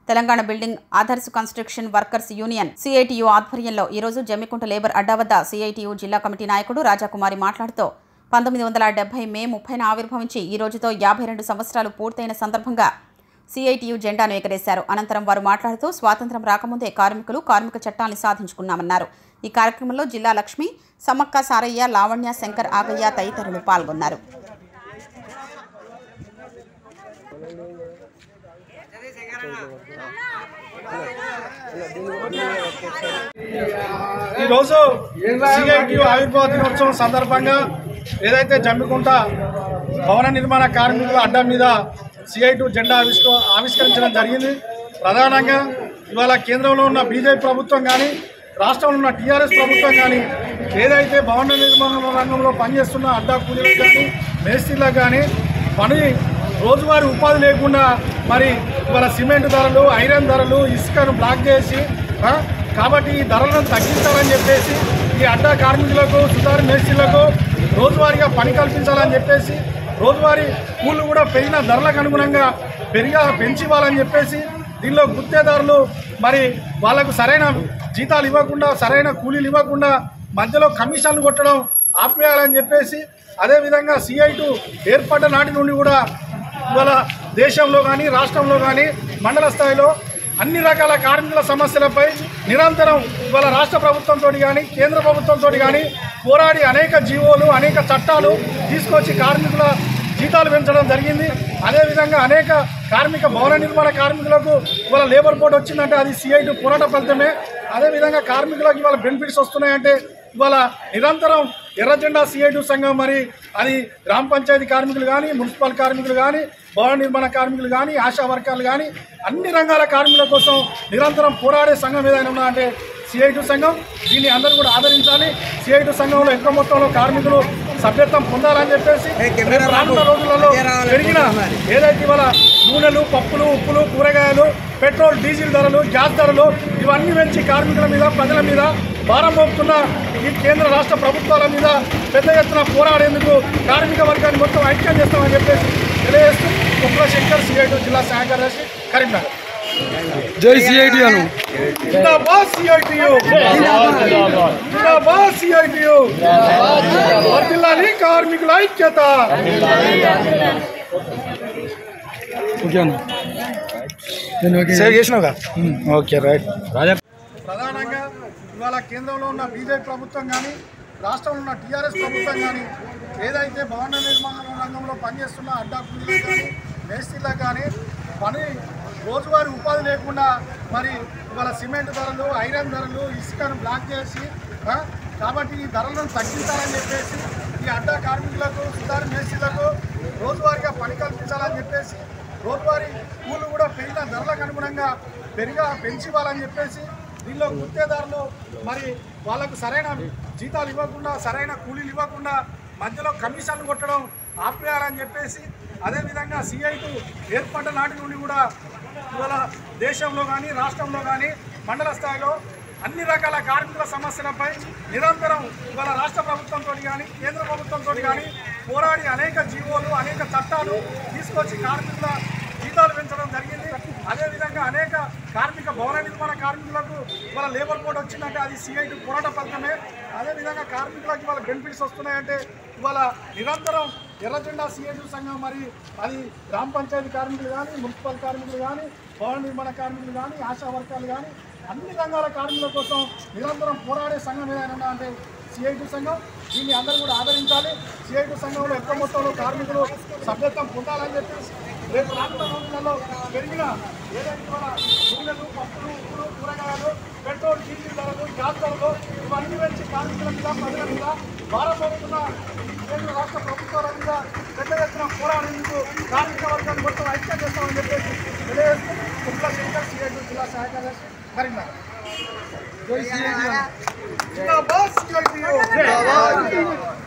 Telangana building Adarsh construction workers union CITU ఆధ్వర్యంలో ఈరోజు Jammikunta labour అడ్డా వద్ద సిఐటియు జిల్లా కమిటీ నాయకుడు రాజాకుమారి మాట్లాడుతూ పంతొమ్మిది వందల డెబ్బై మే ముప్పైన ఆవిర్భవించి ఈ రోజుతో యాభై రెండు సంవత్సరాలు పూర్తయిన సందర్భంగా సిఐటియు జెండాను ఎగరేశారు అనంతరం వారు మాట్లాడుతూ స్వాతంత్రం రాకముందే కార్మికులు కార్మిక చట్టాన్ని సాధించుకున్నామన్నారు ఈ కార్యక్రమంలో జిల్లా లక్ష్మి సమ్మక్క సారయ్య లావణ్య శంకర్ ఆగయ్య తదితరులు పాల్గొన్నారు ఈరోజు సిఐటియు ఆవిర్భావ దినోత్సవం సందర్భంగా ఏదైతే జమ్మికుంట భవన నిర్మాణ కార్మికుల అడ్డా మీద సిఐటి జెండా ఆవిష్క ఆవిష్కరించడం జరిగింది ప్రధానంగా ఇవాళ కేంద్రంలో ఉన్న బీజేపీ ప్రభుత్వం కానీ రాష్ట్రంలో ఉన్న టీఆర్ఎస్ ప్రభుత్వం కానీ ఏదైతే భవన నిర్మాణ రంగంలో పనిచేస్తున్న అడ్డా కూలీలకు కానీ మేస్త్రీలకు కానీ పని రోజువారీ ఉపాధి లేకుండా మరి ఇవాళ సిమెంట్ ధరలు ఐరన్ ధరలు ఇసుకను బ్లాక్ చేసి ఆ, కాబట్టి ఈ ధరలను తగ్గించాలని చెప్పేసి ఈ అడ్డా కార్మికులకు సుతారు మేస్త్రీలకు రోజువారీగా పని కల్పించాలని చెప్పేసి రోజువారీ కూళ్ళు కూడా పెరిగిన ధరలకు అనుగుణంగా పెరిగా పెంచి ఇవ్వాలని చెప్పేసి దీనిలో గుత్తేదారులు మరి వాళ్ళకు సరైన జీతాలు ఇవ్వకుండా సరైన కూలీలు ఇవ్వకుండా మధ్యలో కమిషన్లు కొట్టడం ఆపేయాలని చెప్పేసి అదేవిధంగా సిఐటు ఏర్పడ్డ నాటి నుండి కూడా ఇవాళ దేశంలో కానీ రాష్ట్రంలో కానీ మండల స్థాయిలో అన్ని రకాల కార్మికుల సమస్యలపై నిరంతరం ఇవాళ రాష్ట్ర ప్రభుత్వంతో కానీ కేంద్ర ప్రభుత్వంతో కానీ పోరాడి అనేక జీవోలు అనేక చట్టాలు తీసుకొచ్చి కార్మికుల జీతాలు పెంచడం జరిగింది అదేవిధంగా అనేక కార్మిక భవన నిర్మాణ కార్మికులకు ఇవాళ లేబర్ బోర్డు వచ్చిందంటే అది సిఐటి పోరాట ఫలితమే అదేవిధంగా కార్మికులకు ఇవాళ బెనిఫిట్స్ వస్తున్నాయంటే ఇవాళ నిరంతరం ఎర్ర జెండా సిఐటి సంఘం మరి అది గ్రామ పంచాయతీ కార్మికులు కానీ మున్సిపల్ కార్మికులు కానీ భవన నిర్మాణ కార్మికులు కానీ ఆశా వర్గాలు కానీ అన్ని రంగాల కార్మికుల కోసం నిరంతరం పోరాడే సంఘం ఏదైనా ఉన్నా అంటే సిఐటి సంఘం దీన్ని అందరూ కూడా ఆదరించాలి సిఐటి సంఘంలో ఎక్కువ మొత్తంలో కార్మికులు సభ్యత్వం పొందాలని చెప్పేసి రేపు రానున్న రోజులలో పెరిగిన ఏదైతే ఇవాళ నూనెలు పప్పులు ఉప్పులు కూరగాయలు పెట్రోల్ డీజిల్ ధరలు గ్యాస్ ధరలు ఇవన్నీ పెంచి కార్మికుల మీద ప్రజల మీద భారం మోపుతున్న ఈ కేంద్ర రాష్ట్ర ప్రభుత్వాల మీద పెద్ద ఎత్తున పోరాడేందుకు కార్మిక వర్గాన్ని మొత్తం ఐక్యం చేస్తామని చెప్పేసి తెలియజేస్తూ కుప్పల శంకర్ సిఐటి జిల్లా సహాయ కార్యదర్శి కరీంనగర్ జై సిఐటి అను జిందాబాద్ సిఐటియు జిందాబాద్ సిఐటియు వర్ధిల్లాలి కార్మికుల ఐక్యత ఓకే అన్న నేను ఓకే సేవ్ చేసినావుగా ఓకే రైట్ ప్రధానంగా ఇవాళ కేంద్రంలో ఉన్న బీజేపీ ప్రభుత్వం కానీ రాష్ట్రంలో ఉన్న టీఆర్ఎస్ ప్రభుత్వం కానీ ఏదైతే భవన నిర్మాణ రంగంలో పనిచేస్తున్న అడ్డా కూలీలకు కానీ మేస్త్రీలకు కానీ పని రోజువారీ ఉపాధి లేకుండా మరి ఇవాళ సిమెంట్ ధరలు ఐరన్ ధరలు ఇసుకను బ్లాక్ చేసి ఆ, కాబట్టి ఈ ధరలను తగ్గించాలని చెప్పేసి ఈ అడ్డా కార్మికులకు సుధార మేస్త్రీలకు రోజువారీగా పని కల్పించాలని చెప్పేసి రోజువారీ కూలు కూడా పెరిగిన ధరలకు అనుగుణంగా పెరిగా పెంచి ఇవ్వాలని చెప్పేసి దీనిలో గుత్తేదారులు మరి వాళ్ళకు సరైన జీతాలు ఇవ్వకుండా సరైన కూలీలు ఇవ్వకుండా మధ్యలో కమిషన్లు కొట్టడం ఆపేయాలని చెప్పేసి అదేవిధంగా సిఐటు ఏర్పడ్డ నాటి నుండి కూడా ఇవాళ దేశంలో కానీ రాష్ట్రంలో కానీ మండల స్థాయిలో అన్ని రకాల కార్మికుల సమస్యలపై నిరంతరం ఇవాళ రాష్ట్ర ప్రభుత్వంతో కానీ కేంద్ర ప్రభుత్వంతో కానీ పోరాడి అనేక జీవోలు అనేక చట్టాలు తీసుకొచ్చి కార్మికుల జీతాలు పెంచడం జరిగింది అదేవిధంగా అనేక కార్మిక భవన నిర్మాణ కార్మికులకు ఇవాళ లేబర్ కోడ్ వచ్చిందంటే అది సిఐటి పోరాట ఫలితమే అదేవిధంగా కార్మికులకు ఇవాళ బెనిఫిట్స్ వస్తున్నాయంటే ఇవాళ నిరంతరం ఎర్ర జెండా సిఐటి సంఘం మరి అది గ్రామ పంచాయతీ కార్మికులు కానీ మున్సిపల్ కార్మికులు కానీ భవన నిర్మాణ కార్మికులు కానీ ఆశా వర్గాలు కానీ అన్ని రంగాల కార్మికుల కోసం నిరంతరం పోరాడే సంఘం ఏదైనా ఉందా అంటే సిఐటి సంఘం దీన్ని అందరూ కూడా ఆదరించాలి సిఐటి సంఘంలో ఎక్కువ మొత్తంలో కార్మికులు సభ్యత్వం పొందాలని చెప్పేసి రేపు రానున్న రోజులలో పెరిగిన ఏదైతే ఇవాళ నూనెలు పప్పులు ఉప్పులు కూరగాయలు పెట్రోల్ డీజిల్ ధరలు గ్యాస్ ధరలు ఇవన్నీ పెంచి కార్మికుల మీద ప్రజల మీద భారం మోపుతున్న ఈ కేంద్ర రాష్ట్ర ప్రభుత్వాల మీద పెద్ద ఎత్తున పోరాడేందుకు కార్మిక వర్గాన్ని మొత్తం ఐక్యం చేస్తామని చెప్పేసి తెలియజేస్తూ కుట్ల శంకర్ సిఐటి జిల్లా సహాయ కార్యదర్శి కరీంనగర్ జై సిఐటి జిందాబాద్ సిఐటి